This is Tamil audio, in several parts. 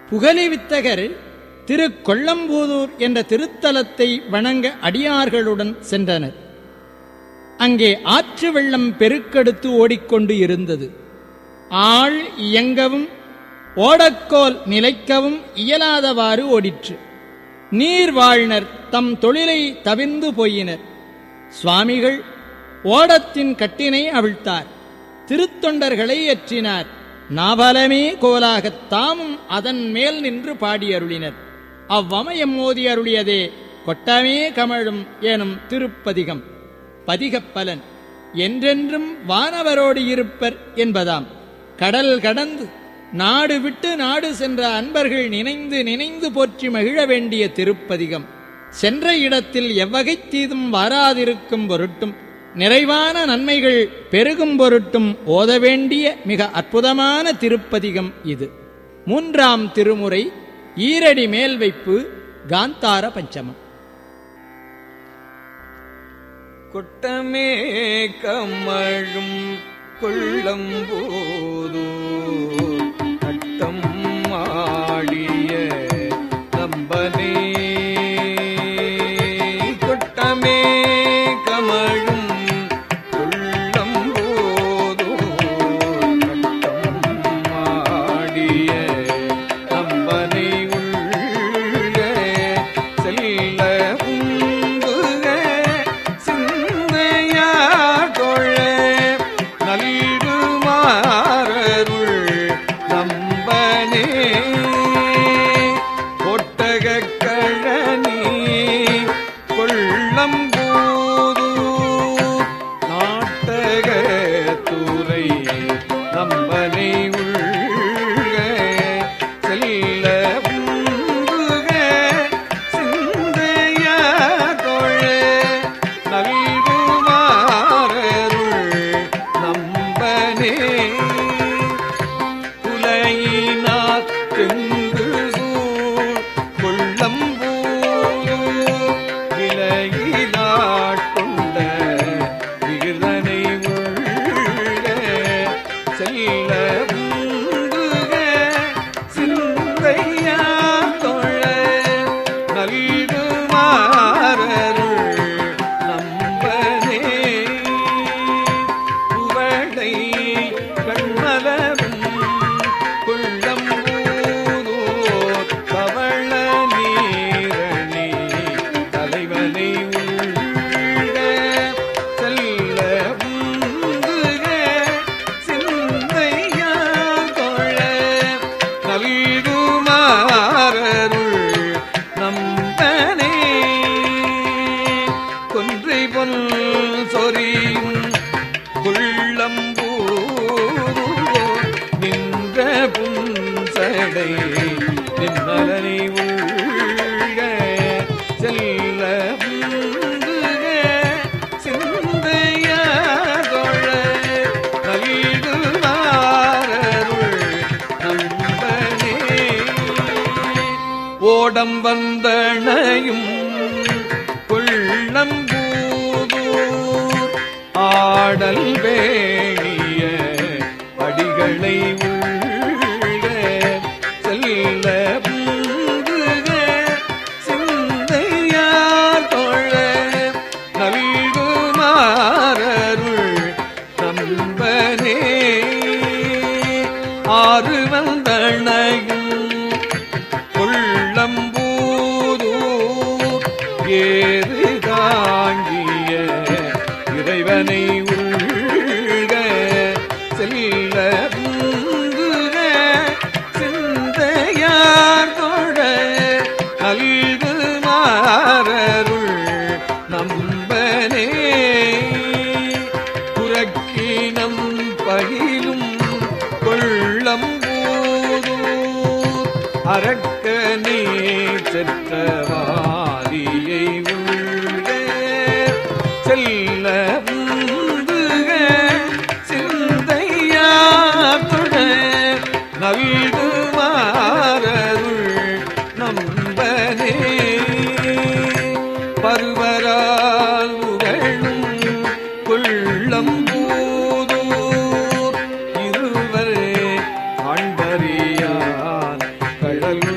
புகலி வித்தகர் திரு கொள்ளம்பூதூர் என்ற திருத்தலத்தை வணங்க அடியார்களுடன் சென்றனர் அங்கே ஆற்று வெள்ளம் பெருக்கெடுத்து ஓடிக்கொண்டு இருந்தது ஆள் இயங்கவும் ஓடக்கோல் நிலைக்கவும் இயலாதவாறு ஓடிற்று நீர்வாழ்னர் தம் தொழிலை தவிர்ந்து போயினர் சுவாமிகள் ஓடத்தின் கட்டினை அவிழ்த்தார் திருத்தொண்டர்களை ஏற்றினார் நாவலமே கோலாகத் தாமும் அதன் மேல் நின்று பாடியருளினர் அவ்வமயம் மோதி அருளியதே கொட்டமே கமழும் எனும் திருப்பதிகம் பதிகப் பலன் என்றென்றும் வானவரோடு இருப்பர் என்பதாம் கடல் கடந்து நாடு விட்டு நாடு சென்ற அன்பர்கள் நினைந்து நினைந்து போற்றி மகிழ வேண்டிய திருப்பதிகம் சென்ற இடத்தில் எவ்வகை தீதும் வாராதிருக்கும் பொருட்டும் நிறைவான நன்மைகள் பெருகும் பொருட்டும் ஓத வேண்டிய மிக அற்புதமான திருப்பதிகம் இது மூன்றாம் திருமுறை ஈரடி மேல் வைப்பு காந்தார பஞ்சமம் கொட்டமே கமழும் கொள்ளம்போதோ கட்டம் ஆடிய நம்பனே கொட்டமே கமழும் கொள்ளம்போதோ கட்டம் ஆடிய நம்பனை உள்ள செல்ல உங்குக சிந்தையா தொழ நல்குமாரருள் நம்பனே கொட்டகக் கழனி கொள்ளம்பூது நாட்டக துறை நம்பனை உள்க செல்ல உங்குக சிந்தைய தொழ நல்குமாரருள் நம்பனே குலையினார் தெங்கு சூழ் கொள்ளம்பூரு விலையிலாட்கொண்ட விகிதனை உள்ள செல்ல உந்துக சிந்தையா தொழ நல்குமாரருள் நம்பனே புவளை கண்மலரும் கொள்ளம்பூதோ கவள நீரணி தலைவனை உள்ள செல்ல உந்துக சிந்தையா தொழ நல்குமாரருள் நம்பனே கொன்றை பொன் சொரியும் கொள்ளம்பூரோ நின்ற புன்சடை நின்னலனை உள்க செல்ல உந்துக சிந்தைய தொழ நல்குவாரருள் நம்பனே ஓடம் வந்தணையும் கொள்ளம்பூதூர் ஆடல் வேணிய அடிகளை உள்க செல்ல உந்துக சிந்தையார் தொழ நல்குமாரருள் நம்பனே ஆறு வந்தணையும் கொள்ளம்பூதூ ஏறு தாங்கிய இறைவனை உள்க செல்ல உந்துக சிந்தையார் தொழ நல்குமாரருள் நம்பனே புறக்கினம் பகிலும் கொள்ளம்பூதூர் அரக்கனே செற்றவாதியை உள்ள செல்ல உந்துக சிந்தையாத்துட நல்குமாரருள் நம்பனே பருவரால் உகழும் கொள்ளம்பூதூர் இருவர் ஆண்டறியான் கழல்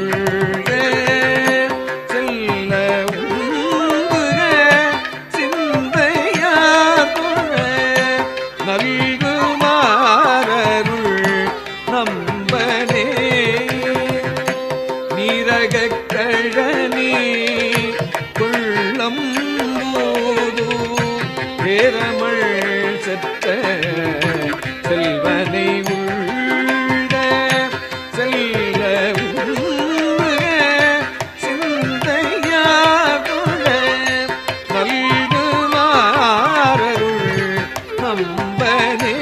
கழனி கொள்ளம் போது பேரமள் செத்த செல்வனை உள்ள செல்ல சிந்தையாகுள்ள நல்கு மாறருள் நம்பனே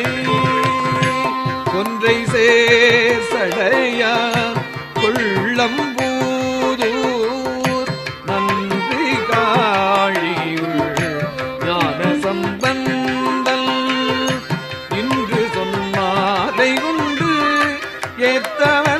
கொன்றை சேர் சடையா கொள்ளம்பூதூர் நன்றி காழியுள் ஞான சம்பந்தல் இன்று சொன்னாலை உண்டு ஏத்தவ